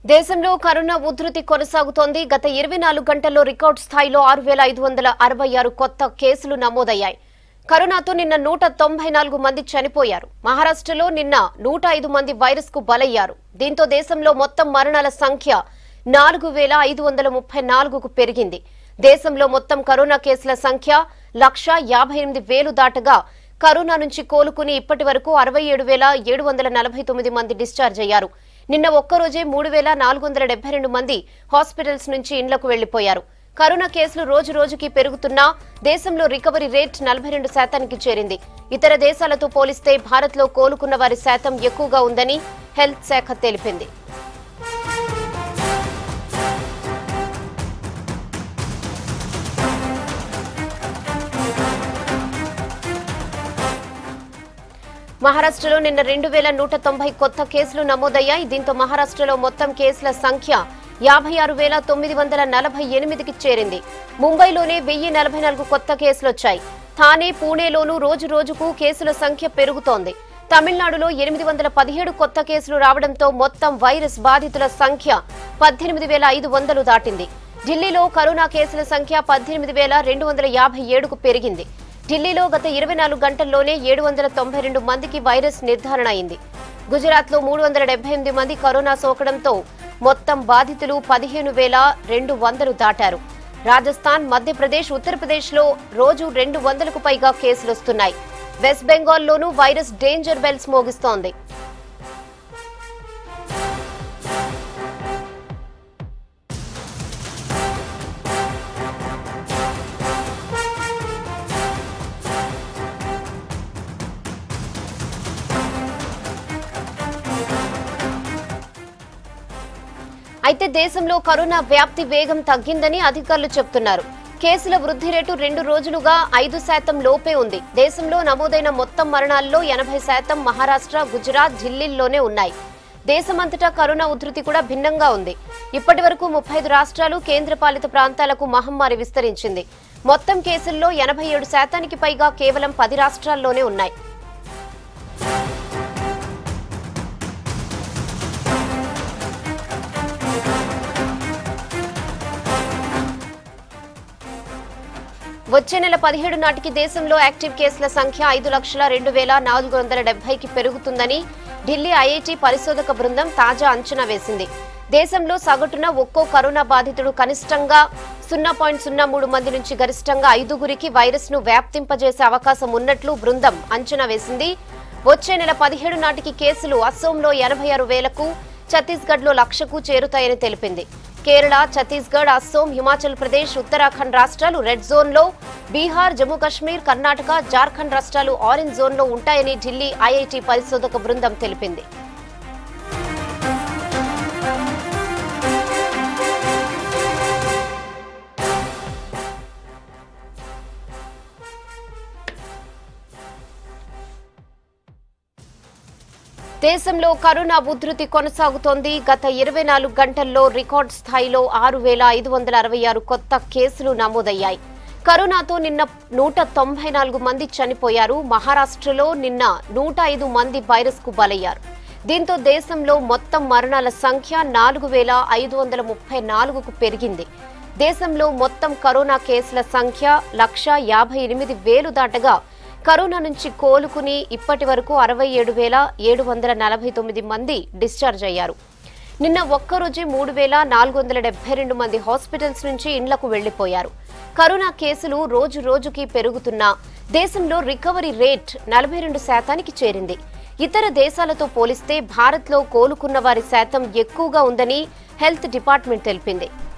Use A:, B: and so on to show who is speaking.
A: దేశంలో కరోనా ఉధృతి కొనసాగుతోంది గత ఇరవై నాలుగు గంటల్లో రికార్డు స్థాయిలో ఆరు వేల ఐదు వందల అరవై ఆరు కొత్త కేసులు నమోదయ్యాయి కరోనాతో నిన్న నూట తొంభై నాలుగు మంది చనిపోయారు మహారాష్ట్రలో నిన్న నూట ఐదు మంది వైరస్ కు బలయ్యారు దీంతో దేశంలో మొత్తం మరణాల సంఖ్య నాలుగు వేల ఐదు వందల ముప్పై నాలుగుకు పెరిగింది దేశంలో మొత్తం కరోనా కేసుల సంఖ్య లక్ష యాభై ఎనిమిది వేలు దాటగా కరోనా నుంచి కోలుకుని ఇప్పటి వరకు అరవై ఏడు వేల ఏడు వందల నలభై తొమ్మిది మంది డిశ్చార్జ్ అయ్యారు నిన్న ఒక్కరోజే మూడు వేల నాలుగు వందల డెబ్బై రెండు మంది హాస్పిటల్స్ నుంచి ఇండ్లకు వెళ్లిపోయారు కరోనా కేసులు రోజు రోజుకి పెరుగుతున్నా దేశంలో రికవరీ రేట్ నలభై రెండు శాతానికి చేరింది ఇతర దేశాలతో పోలిస్తే భారత్లో కోలుకున్న వారి శాతం ఎక్కువగా ఉందని హెల్త్ శాఖ తెలిపింది మహారాష్ట్రలో నిన్న రెండు వేల నూట తొంభై కొత్త కేసులు నమోదయ్యాయి దీంతో మహారాష్ట్రలో మొత్తం కేసుల సంఖ్య యాభై ఆరు వేల తొమ్మిది వందల నలభై ఎనిమిదికి చేరింది ముంబైలోనే వెయ్యి నలభై నాలుగు కొత్త కేసులొచ్చాయి థానే పూణేలోనూ రోజు రోజుకు కేసుల సంఖ్య పెరుగుతోంది తమిళనాడులో ఎనిమిది వందల పదిహేడు కొత్త కేసులు రావడంతో మొత్తం వైరస్ బాధితుల సంఖ్య పద్దెనిమిది వేల ఐదు వందలు దాటింది ఢిల్లీలో కరోనా కేసుల సంఖ్య పద్దెనిమిది వేల రెండు వందల యాభై ఏడుకు పెరిగింది ఢిల్లీలో గత ఇరవై నాలుగు గంటల్లోనే ఏడు వందల తొంభై రెండు మందికి వైరస్ నిర్ధారణ అయింది గుజరాత్లో మూడు వందల డెబ్బై ఎనిమిది మంది కరోనా సోకడంతో మొత్తం బాధితులు పదిహేను వేల రెండు వందలు దాటారు రాజస్థాన్ మధ్యప్రదేశ్ ఉత్తరప్రదేశ్లో రోజు రెండు వందలకు పైగా కేసులొస్తున్నాయి వెస్ట్ బెంగాల్లోనూ వైరస్ డేంజర్ బెల్స్ మోగిస్తోంది అయితే దేశంలో కరోనా వ్యాప్తి వేగం తగ్గిందని అధికారులు చెబుతున్నారు కేసుల వృద్ధి రేటు రెండు రోజులుగా ఐదు శాతం లోపే ఉంది దేశంలో నమోదైన మొత్తం మరణాల్లో ఎనభై శాతం మహారాష్ట్ర గుజరాత్ ఢిల్లీల్లోనే ఉన్నాయి దేశమంతటా కరోనా ఉధృతి కూడా భిన్నంగా ఉంది ఇప్పటి వరకు ముప్పై ఐదు రాష్ట్రాలు కేంద్రపాలిత ప్రాంతాలకు మహమ్మారి విస్తరించింది మొత్తం కేసుల్లో ఎనభై ఏడు శాతానికి పైగా కేవలం పది రాష్ట్రాల్లోనే ఉన్నాయి వచ్చే నెల పదిహేడు నాటికి దేశంలో యాక్టివ్ కేసుల సంఖ్య ఐదు లక్షల రెండు వేల నాలుగు వందల డెబ్బైకి పెరుగుతుందని ఢిల్లీ ఐఐటి పరిశోధక బృందం తాజా అంచనా వేసింది దేశంలో సగటున ఒక్కో కరోనా బాధితుడు కనిష్టంగా సున్నా పాయింట్ సున్నా మూడు మంది నుంచి గరిష్టంగా ఐదుగురికి వైరస్ ను వ్యాప్తింపజేసే అవకాశం ఉన్నట్లు బృందం అంచనా వేసింది వచ్చే నెల పదిహేడు నాటికి కేసులు అస్సోంలో ఎనభై ఆరు వేలకు ఛత్తీస్గఢ్లో లక్షకు చేరుతాయని తెలిపింది కేరళ ఛత్తీస్గఢ్ అస్సోం హిమాచల్ ప్రదేశ్ ఉత్తరాఖండ్ రాష్ట్రాలు రెడ్ జోన్లో బీహార్ జమ్మూ కాశ్మీర్ కర్ణాటక జార్ఖండ్ రాష్ట్రాలు ఆరెంజ్ జోన్లో ఉంటాయని ఢిల్లీ ఐఐటి పరిశోధక బృందం తెలిపింది దేశంలో కరోనా ఉధృతి కొనసాగుతోంది గత ఇరవై నాలుగు గంటల్లో రికార్డు స్థాయిలో ఆరు వేల ఐదు వందల అరవై ఆరు కొత్త కేసులు నమోదయ్యాయి కరోనాతో నిన్న నూట తొంభై నాలుగు మంది చనిపోయారు మహారాష్ట్రలో నిన్న నూట ఐదు మంది వైరస్ కు బలయ్యారు దీంతో దేశంలో మొత్తం మరణాల సంఖ్య నాలుగు వేల ఐదు వందల ముప్పై నాలుగుకు పెరిగింది దేశంలో మొత్తం కరోనా కేసుల సంఖ్య లక్ష యాభై ఎనిమిది వేలు దాటగా కరోనా నుంచి కోలుకుని ఇప్పటి వరకు అరవై ఏడు వేల ఏడు వందల నలభై తొమ్మిది మంది డిశ్చార్జ్ అయ్యారు నిన్న ఒక్కరోజే మూడు వేల నాలుగు వందల డెబ్బై రెండు మంది హాస్పిటల్స్ నుంచి ఇండ్లకు వెళ్లిపోయారు కరోనా కేసులు రోజు రోజుకి పెరుగుతున్నా దేశంలో రికవరీ రేట్ నలభై రెండు శాతానికి చేరింది ఇతర దేశాలతో పోలిస్తే భారత్లో కోలుకున్న వారి శాతం ఎక్కువగా ఉందని హెల్త్ డిపార్ట్మెంట్ తెలిపింది